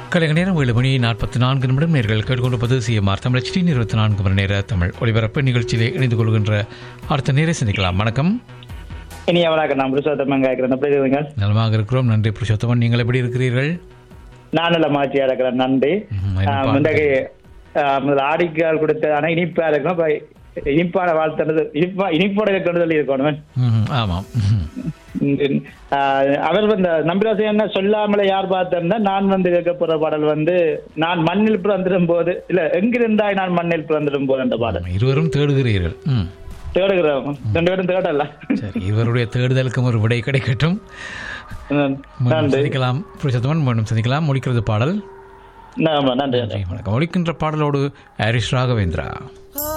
கலைஞர் நேரம் ஏழு மணி நாற்பத்தி நான்கு நிமிடம் நேர்கள் கேட்டுக்கொண்டிருப்பது சிஎம்ஆர் தமிழ் டி இருபத்தி நான்கு மணி நேர தமிழ் ஒளிபரப்பு நிகழ்ச்சியிலே இணைந்து கொள்கின்ற அடுத்த நேரை சந்திக்கலாம் வணக்கம் இனி அவனாக நான் புருஷோத்தமன் கேட்கிறேன் எப்படி இருக்குங்க நலமாக இருக்கிறோம் நன்றி புருஷோத்தமன் நீங்கள் எப்படி இருக்கிறீர்கள் நான் நல்ல மகிழ்ச்சியா இருக்கிறேன் நன்றி ம், என்ன ஆஹ், பாட்டு? முந்தகை ஆஹ், முதல்ல ஆடிக்கால் கொடுத்த ஆனா இனிப்பா இருக்கணும் இப்ப இனிப்பான வாழ்த்தது இனிப்பா இனிப்போட இருக்கணும் சொல்லி இருக்கணும் ம், ஆமாம் ம், ம், ஆஹ், அவர் வந்து நம்பிராசி என்ன சொல்லாமல யார் பார்த்தேன்னா நான் வந்து கேட்க போற பாடல் வந்து நான் மண்ணில் பிறந்திடும் போது இல்ல எங்கிருந்தாய் நான் மண்ணில் பிறந்திடும் போது அந்த பாடல் இருவரும் தேடுகிறீர்கள் ம் தேடுகிறோம் ரெண்டு பேரும் தேடல சரி இவருடைய தேடுதலுக்கும் ஒரு விடை கிடைக்கட்டும் ம், மீண்டும் நன்றி சந்திக்கலாம் புருஷோத்தமன் மீண்டும் சந்திக்கலாம் முடிக்கிறது பாடல் ஆமா, நன்றி நன்றி நன்றி வணக்கம் ஒழிக்கின்ற பாடலோடு ஹாரிஸ் ராகவேந்திரா ஆ